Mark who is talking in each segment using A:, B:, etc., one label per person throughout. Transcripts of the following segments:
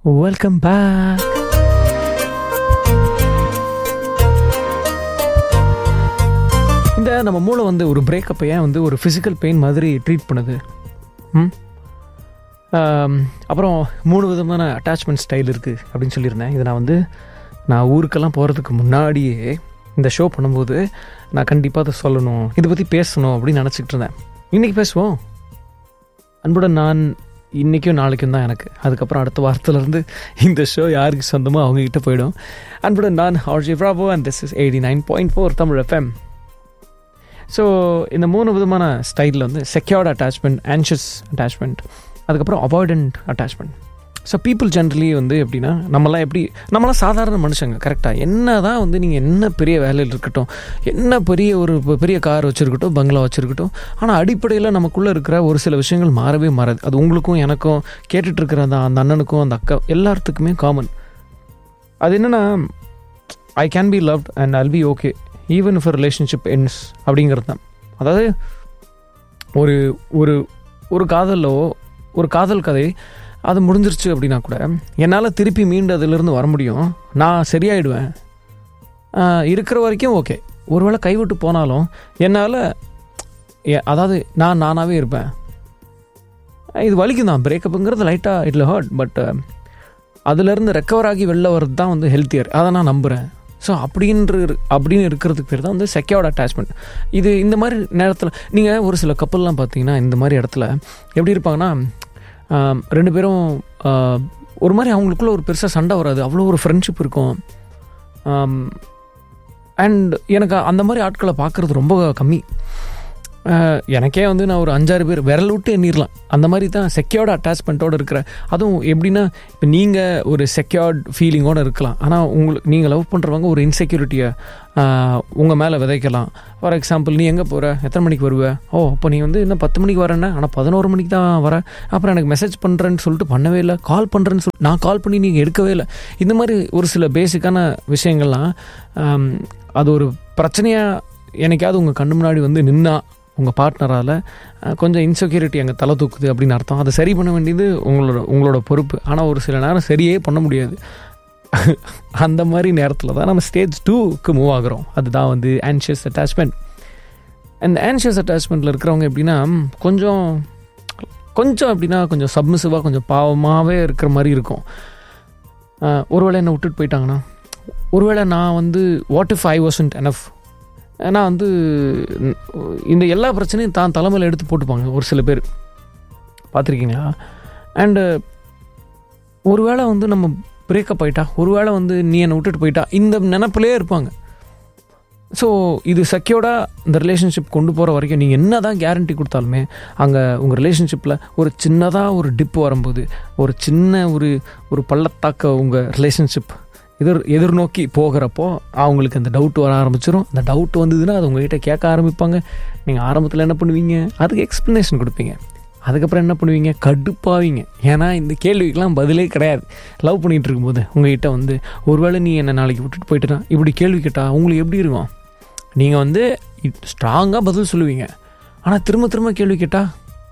A: welcome back இந்த நம்ம மூளை வந்து ஒரு பிரேக்கப்பை ஏன் வந்து ஒரு ஃபிசிக்கல் பெயின் மாதிரி ட்ரீட் பண்ணுது ம் ஆம், அப்புறம் மூணு விதமான அட்டாச்மெண்ட் ஸ்டைல் இருக்குது அப்படின்னு சொல்லியிருந்தேன் இதை நான் வந்து நான் ஊருக்கெல்லாம் போகிறதுக்கு முன்னாடியே இந்த ஷோ பண்ணும்போது நான் கண்டிப்பாக அதை சொல்லணும் இதை பற்றி பேசணும் அப்படின்னு நினச்சிக்கிட்டு இருந்தேன் இன்றைக்கி பேசுவோம் அன்புடன் நான் இன்றைக்கும் நாளைக்கும் தான் எனக்கு அதுக்கப்புறம் அடுத்த வாரத்துலேருந்து இந்த ஷோ யாருக்கு சொந்தமோ அவங்ககிட்ட போயிடும் அன்புடன் நான் ஆர்ஜி ப்ராபோ and this is eighty nine point four Tamil FM so இந்த மூணு விதமான ஸ்டைலில் வந்து செக்யூர்ட் அட்டாச்மெண்ட் ஆன்ஷியஸ் அட்டாச்மெண்ட் அதுக்கப்புறம் avoidant attachment so people generally வந்து எப்படின்னா நம்மலாம் எப்படி நம்மளாம் சாதாரண மனுஷங்க கரெக்டாக என்ன தான் வந்து நீங்கள் என்ன பெரிய வேலையில் இருக்கட்டும் என்ன பெரிய ஒரு பெ- பெரிய கார் வச்சுருக்கட்டும் பங்களா வச்சுருக்கட்டும் ஆனால் அடிப்படையில் நமக்குள்ளே இருக்கிற ஒரு சில விஷயங்கள் மாறவே மாறாது அது உங்களுக்கும் எனக்கும் கேட்டுட்டு இருக்கிற அந்த அந்த அண்ணனுக்கும் அந்த அக்கா எல்லாத்துக்குமே காமன் அது என்னென்னா I can be loved and I'll be okay even if relationship ends அப்படிங்கிறது தான் அதாவது ஒரு ஒரு ஒரு காதலோ ஒரு காதல் கதை அது முடிஞ்சிருச்சு அப்படின்னா கூட என்னால் திருப்பி மீண்டு அதிலிருந்து வர முடியும் நான் சரியாயிடுவேன் ஆஹ் இருக்கிற வரைக்கும் ஓகே ஒருவேளை கைவிட்டு போனாலும் என்னால் அதாவது நான் நானாகவே இருப்பேன் இது வலிக்கும் தான் பிரேக்கப்புங்கிறது லைட்டாக இட்ல ஹர்ட் பட் அதுலேருந்து ரெக்கவர் ஆகி வெளில வர்றது தான் வந்து ஹெல்த்தியர் அதை நான் நம்புகிறேன் ஸோ அப்படின்ற அப்படின்னு இருக்கிறதுக்கு பேர் தான் வந்து செக்யூர்ட் அட்டாச்மெண்ட் இது இந்த மாதிரி நேரத்தில் நீங்கள் ஒரு சில கப்பல்லாம் பார்த்தீங்கன்னா இந்த மாதிரி இடத்துல எப்படி இருப்பாங்கன்னா ஆம், ரெண்டு பேரும் ஆ, ஒரு மாதிரி அவங்களுக்குள்ள ஒரு பெருசாக சண்டை வராது அவ்வளோ ஒரு ஃப்ரெண்ட்ஷிப் இருக்கும் அண்ட் எனக்கு அந்த மாதிரி ஆட்களை பார்க்குறது ரொம்ப கம்மி அஹ், எனக்கே வந்து நான் ஒரு அஞ்சாறு பேர் விரல் விட்டு எண்ணிடலாம் அந்த மாதிரி தான் செக்யூர்டு அட்டாச்மெண்ட்டோடு இருக்கிற அதுவும் எப்படின்னா இப்போ நீங்கள் ஒரு செக்யூர்ட் ஃபீலிங்கோடு இருக்கலாம் ஆனால் உங்களுக்கு நீங்கள் லவ் பண்ணுறவங்க ஒரு இன்செக்யூரிட்டியை உங்கள் மேலே விதைக்கலாம் ஃபார் எக்ஸாம்பிள் நீ எங்கே போகிற எத்தனை மணிக்கு வருவ ஓ அப்போ நீ வந்து இன்னும் பத்து மணிக்கு வரேன்னா ஆனால் பதினோரு மணிக்கு தான் வர அப்புறம் எனக்கு மெசேஜ் பண்ணுறேன்னு சொல்லிட்டு பண்ணவே இல்லை கால் பண்ணுறேன்னு சொல்லி நான் கால் பண்ணி நீங்கள் எடுக்கவே இல்லை இந்த மாதிரி ஒரு சில பேசிக்கான விஷயங்கள்லாம் ஆம், அது ஒரு பிரச்சனையாக என்னைக்காவது உங்கள் கண்ணு முன்னாடி வந்து நின்னா உங்கள் பார்ட்னரால் கொஞ்சம் இன்செக்யூரிட்டி அங்கே தலை தூக்குது அப்படின்னு அர்த்தம் அதை சரி பண்ண வேண்டியது உங்களோட உங்களோட பொறுப்பு ஆனால் ஒரு சில நேரம் சரியே பண்ண முடியாது அந்த மாதிரி நேரத்தில் தான் நம்ம ஸ்டேஜ் டூக்கு மூவ் ஆகுறோம் அதுதான் வந்து ஆன்ஷியஸ் அட்டாச்மெண்ட் அந்த ஆன்ஷியஸ் அட்டாச்மெண்ட்டில் இருக்கிறவங்க எப்படின்னா கொஞ்சம் கொஞ்சம் எப்படின்னா கொஞ்சம் சப்மிசிவாக கொஞ்சம் பாவமாகவே இருக்கிற மாதிரி இருக்கும் ஆஹ் ஒருவேளை என்னை விட்டுட்டு போயிட்டாங்கன்னா ஒருவேளை நான் வந்து what if I wasn't enough நான் வந்து ந- இந்த எல்லா பிரச்சனையும் தான் தலைமையில் எடுத்து போட்டுப்பாங்க ஒரு சில பேர் பார்த்துருக்கீங்களா அண்டு ஒருவேளை வந்து நம்ம பிரேக்கப் ஆயிட்டா ஒருவேளை வந்து நீ என்னை விட்டுட்டு போயிட்டா இந்த நினப்பிலே இருப்பாங்க ஸோ இது செக்யூர்டாக இந்த ரிலேஷன்ஷிப் கொண்டு போகிற வரைக்கும் நீங்கள் என்ன தான் கேரண்டி கொடுத்தாலுமே அங்கே உங்கள் ரிலேஷன்ஷிப்பில் ஒரு சின்னதாக ஒரு டிப் வரும்போது ஒரு சின்ன ஒரு ஒரு பள்ளத்தாக்க உங்கள் ரிலேஷன்ஷிப் எதிர் எதிர்நோக்கி போகிறப்போ அவங்களுக்கு அந்த டவுட் வர ஆரம்பிச்சிடும் அந்த டவுட் வந்ததுன்னா அது உங்ககிட்ட கேட்க ஆரம்பிப்பாங்க நீங்கள் ஆரம்பத்தில் என்ன பண்ணுவீங்க அதுக்கு எக்ஸ்ப்ளனேஷன் கொடுப்பீங்க அதுக்கப்புறம் என்ன பண்ணுவீங்க கடுப்பாவீங்க ஏன்னா இந்த கேள்விக்கெல்லாம் பதிலே கிடையாது லவ் பண்ணிகிட்டு இருக்கும்போது உங்ககிட்ட வந்து ஒருவேளை நீ என்ன நாளைக்கு விட்டுட்டு போயிட்டுனா இப்படி கேள்வி கேட்டால் உங்களுக்கு எப்படி இருக்கும் நீங்கள் வந்து ஸ்ட்ராங்காக பதில் சொல்லுவீங்க ஆனால் திரும்ப திரும்ப கேள்வி கேட்டால்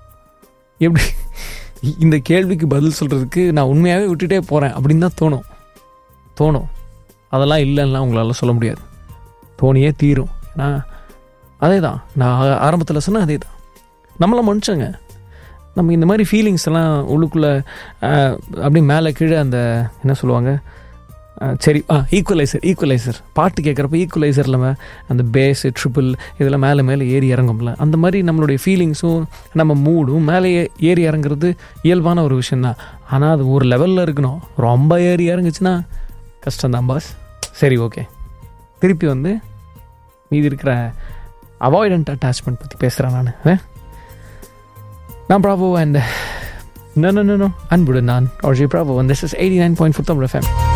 A: எப்படி இந்த கேள்விக்கு பதில் சொல்கிறதுக்கு நான் உண்மையாகவே விட்டுட்டே போகிறேன் அப்படின்னு தான் தோணும் தோணும் அதெல்லாம் இல்லைன்னா உங்களால் சொல்ல முடியாது தோணியே தீரும் ஏன்னா அதே தான் நான் ஆரம்பத்தில் சொன்னேன் அதே தான் நம்மளாம் மனுஷங்க நம்ம இந்த மாதிரி ஃபீலிங்ஸ் எல்லாம் உள்ளுக்குள்ளே அப்படியே மேலே கீழே அந்த என்ன சொல்லுவாங்க அஹ், சரி ஆ ஈக்குவலைசர் ஈக்குவலைசர் பாட்டு கேட்குறப்ப ஈக்குவலைசர் இல்லாமல் அந்த பேஸு ட்ரிபிள் இதெல்லாம் மேலே மேலே ஏறி இறங்கும்ல அந்த மாதிரி நம்மளுடைய ஃபீலிங்ஸும் நம்ம மூடும் மேலே ஏ- ஏறி இறங்குறது இயல்பான ஒரு விஷயந்தான் ஆனால் அது ஒரு லெவலில் இருக்கணும் ரொம்ப ஏறி இறங்குச்சுன்னா கஷ்டம்தான் பாஸ் சரி ஓகே திருப்பி வந்து மீதி இருக்கிற அவாய்டண்ட் அட்டாச்மெண்ட் பற்றி பேசுகிறேன் நான் நான் ப்ராபோ and no no no no அன்புடன் நான் ஆர்ஜி ப்ராபோ and this is eighty nine point four Tamil FM